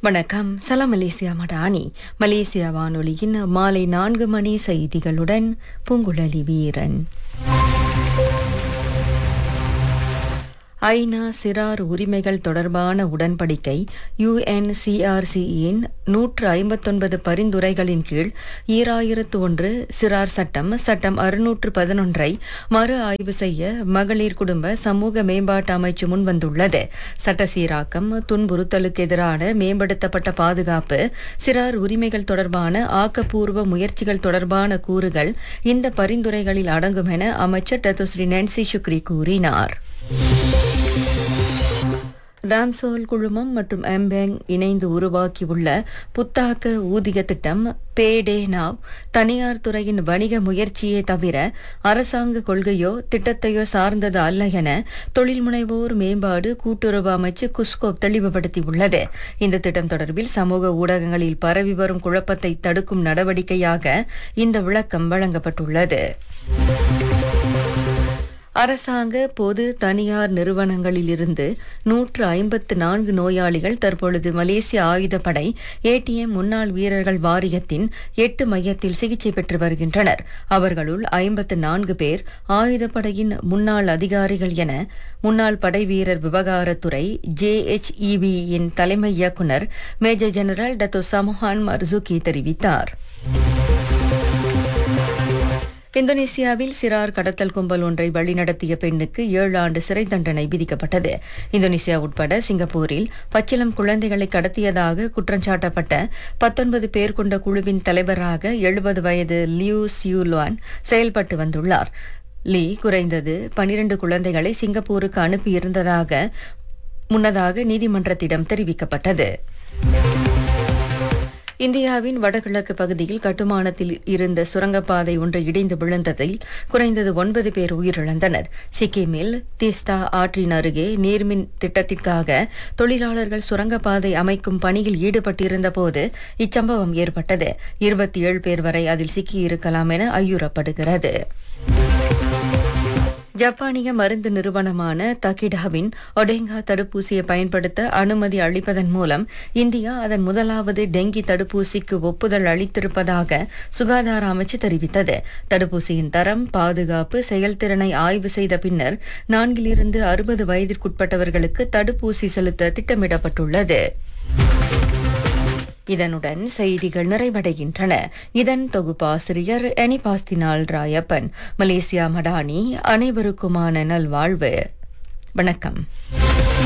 வணக்கம் சலாம் Malaysia Madani Malaysia வானொலியின் மாலை நான்கு மணி செய்திகளுடன் பூங்குழலி வீரன் ஐநா சிறார் உரிமைகள் தொடர்பான உடன்படிக்கை யுஎன்சிஆர்சியின் நூற்று ஐம்பத்தொன்பது பரிந்துரைகளின் கீழ் ஈராயிரத்து ஒன்று சிறார் சட்டம் சட்டம் அறுநூற்று பதினொன்றை மறு ஆய்வு செய்ய மகளிர் குடும்ப சமூக மேம்பாட்டு அமைச்சு முன்வந்துள்ளது சட்ட சீராக்கம் துன்புறுத்தலுக்கு எதிரான மேம்படுத்தப்பட்ட பாதுகாப்பு சிறார் உரிமைகள் தொடர்பான ஆக்கப்பூர்வ முயற்சிகள் தொடர்பான கூறுகள் இந்த பரிந்துரைகளில் அடங்கும் என அமைச்சர் டத்துஸ்ரீ நான்சி சுக்ரி கூறினார் ராம்சோல் குழுமம் மற்றும் எம்பேங் இணைந்து உருவாக்கியுள்ள புத்தாக்க ஊதிய திட்டம் பேடே நாவ் தனியார் துறையின் வணிக முயற்சியே தவிர அரசாங்க கொள்கையோ திட்டத்தையோ சார்ந்தது அல்ல என தொழில் முனைவோர் மேம்பாடு கூட்டுறவு அமைச்சு குஸ்கோப் தெளிவுபடுத்தியுள்ளது இந்த திட்டம் தொடர்பில் சமூக ஊடகங்களில் பரவி வரும் குழப்பத்தை தடுக்கும் நடவடிக்கையாக இந்த விளக்கம் வழங்கப்பட்டுள்ளது அரசாங்க பொது தனியார் நிறுவனங்களிலிருந்து நூற்று ஐம்பத்து நான்கு நோயாளிகள் தற்பொழுது மலேசிய ஆயுதப்படை ஏடிஎம் முன்னாள் வீரர்கள் வாரியத்தின் எட்டு மையத்தில் சிகிச்சை பெற்று வருகின்றனர் அவர்களுள் ஐம்பத்து நான்கு பேர் ஆயுதப்படையின் முன்னாள் அதிகாரிகள் என முன்னாள் படை வீரர் விவகாரத்துறை ஜேஎச்இபியின் தலைமை இயக்குநர் major general Dato Samohan Marzuki தெரிவித்தார் இந்தோனேசியாவில் சிறார் கடத்தல் கும்பல் ஒன்றை வழிநடத்திய பெண்ணுக்கு ஏழு ஆண்டு சிறை தண்டனை விதிக்கப்பட்டது இந்தோனேசியா உட்பட சிங்கப்பூரில் பச்சிலம் குழந்தைகளை கடத்தியதாக குற்றஞ்சாட்டப்பட்ட பத்தொன்பது பேர் கொண்ட குழுவின் தலைவராக எழுபது வயது லியூ சியூலான் செயல்பட்டு வந்துள்ளார் லீ குறைந்தது பனிரண்டு குழந்தைகளை சிங்கப்பூருக்கு அனுப்பியிருந்ததாக முன்னதாக நீதிமன்றத்திடம் தெரிவிக்கப்பட்டது இந்தியாவின் வடகிழக்கு பகுதியில் கட்டுமானத்தில் இருந்த சுரங்கப்பாதை ஒன்று இடிந்து விழுந்ததில் குறைந்தது ஒன்பது பேர் உயிரிழந்தனர் சிக்கிமில் தீஸ்தா ஆற்றின் அருகே நீர்மின் திட்டத்திற்காக தொழிலாளர்கள் சுரங்கப்பாதை அமைக்கும் பணியில் ஈடுபட்டிருந்த போது இச்சம்பவம் ஏற்பட்டது இருபத்தி ஏழு பேர் வரை அதில் சிக்கியிருக்கலாம் என ஐயுறப்படுகிறது ஜப்பானிய மருந்து நிறுவனமான தகிடாவின் ஒடேங்கா தடுப்பூசியை பயன்படுத்த அனுமதி அளிப்பதன் மூலம் இந்தியா அதன் முதலாவது டெங்கி தடுப்பூசிக்கு ஒப்புதல் அளித்திருப்பதாக சுகாதார அமைச்சு தெரிவித்தது தடுப்பூசியின் தரம் பாதுகாப்பு செயல்திறனை ஆய்வு செய்த பின்னர் நான்கிலிருந்து அறுபது வயதிற்குட்பட்டவர்களுக்கு தடுப்பூசி செலுத்த திட்டமிடப்பட்டுள்ளது இதனுடன் செய்திகள் நிறைவடைகின்றன இதன் தொகுப்பாசிரியர் எனிபாஸ்தினால் ராயப்பன் மலேசியா மடானி அனைவருக்குமான நல்வாழ்வு வணக்கம்